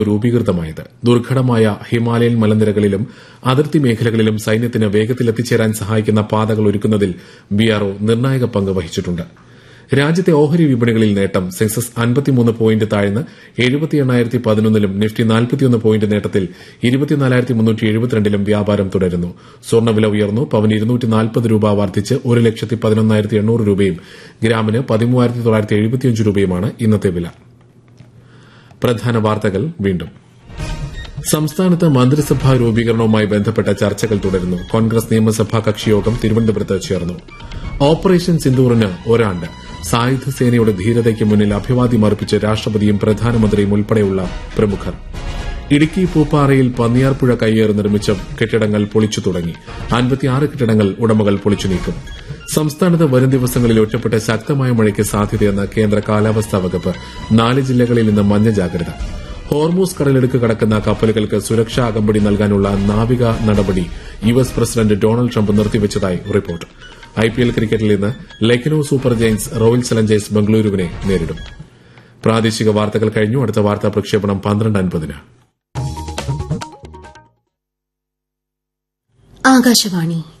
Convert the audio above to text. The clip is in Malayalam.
രൂപീകൃതമായത് ദുർഘടമായ ഹിമാലയൻ മലനിരകളിലും അതിർത്തി മേഖലകളിലും സൈന്യത്തിന് വേഗത്തിൽ എത്തിച്ചേരാൻ സഹായിക്കുന്ന പാതകൾ ഒരുക്കുന്നതിൽ ബിആർഒ നിർണായക പങ്ക് വഹിച്ചിട്ടുണ്ട് രാജ്യത്തെ ഓഹരി വിപണികളിൽ നേട്ടം സെൻസസ് അൻപത്തിമൂന്ന് പോയിന്റ് താഴ്ന്ന് എഴുപത്തി എണ്ണായിരത്തി പതിനൊന്നിലും നിഫ്റ്റി നാൽപ്പത്തിയൊന്ന് പോയിന്റ് നേട്ടത്തിൽ ഇരുപത്തിനാലായിരത്തി മുന്നൂറ്റി എഴുപത്തിരണ്ടിലും വ്യാപാരം തുടരുന്നു സ്വർണ്ണവില ഉയർന്നു പവന് ഇരുന്നൂറ്റി നാൽപ്പത് രൂപ വർദ്ധിച്ച് ഒരു ലക്ഷത്തി പതിനൊന്നായിരത്തി എണ്ണൂറ് രൂപയും ഗ്രാമിന് പതിമൂവായിരത്തി തൊള്ളായിരത്തി എഴുപത്തിയഞ്ച് രൂപയുമാണ് ഇന്നത്തെ വില പ്രധാന വാർത്തകൾ വീണ്ടും സംസ്ഥാനത്ത് മന്ത്രിസഭാ രൂപീകരണവുമായി ബന്ധപ്പെട്ട ചർച്ചകൾ തുടരുന്നു കോൺഗ്രസ് നിയമസഭാ കക്ഷിയോഗം തിരുവനന്തപുരത്ത് ചേർന്നു ഓപ്പറേഷൻ സിന്ദൂറിന് ഒരാണ്ട് സായുധ സേനയുടെ ധീരതയ്ക്ക് മുന്നിൽ അഭിവാദ്യം അർപ്പിച്ച് രാഷ്ട്രപതിയും പ്രധാനമന്ത്രിയും ഉൾപ്പെടെയുള്ള പ്രമുഖർ ഇടുക്കി പൂപ്പാറയിൽ പന്നിയാർപ്പുഴ കയ്യേറി നിർമ്മിച്ച കെട്ടിടങ്ങൾ പൊളിച്ചു തുടങ്ങി അൻപത്തിയാറ് കെട്ടിടങ്ങൾ ഉടമകൾ പൊളിച്ചു നീക്കും സംസ്ഥാനത്ത് വരും ദിവസങ്ങളിൽ ഒറ്റപ്പെട്ട ശക്തമായ മഴയ്ക്ക് സാധ്യതയെന്ന് കേന്ദ്ര കാലാവസ്ഥാ വകുപ്പ് നാല് ജില്ലകളിൽ ഇന്ന് മഞ്ഞ ജാഗ്രത ഹോർമൂസ് കടലെടുക്ക് കടക്കുന്ന കപ്പലുകൾക്ക് സുരക്ഷാ അകമ്പടി നൽകാനുള്ള നാവിക നടപടി U S president Donald Trump നിർത്തിവച്ചതായി റിപ്പോർട്ട് ഐപിഎൽ ക്രിക്കറ്റിൽ ഇന്ന് Lucknow super giants royal challengers ബംഗളൂരുവിനെ നേരിടും പ്രാദേശിക വാർത്തകൾ കഴിഞ്ഞു അടുത്ത വാർത്താ പ്രക്ഷേപണം പന്ത്രണ്ട് അൻപതിന് ആകാശവാണി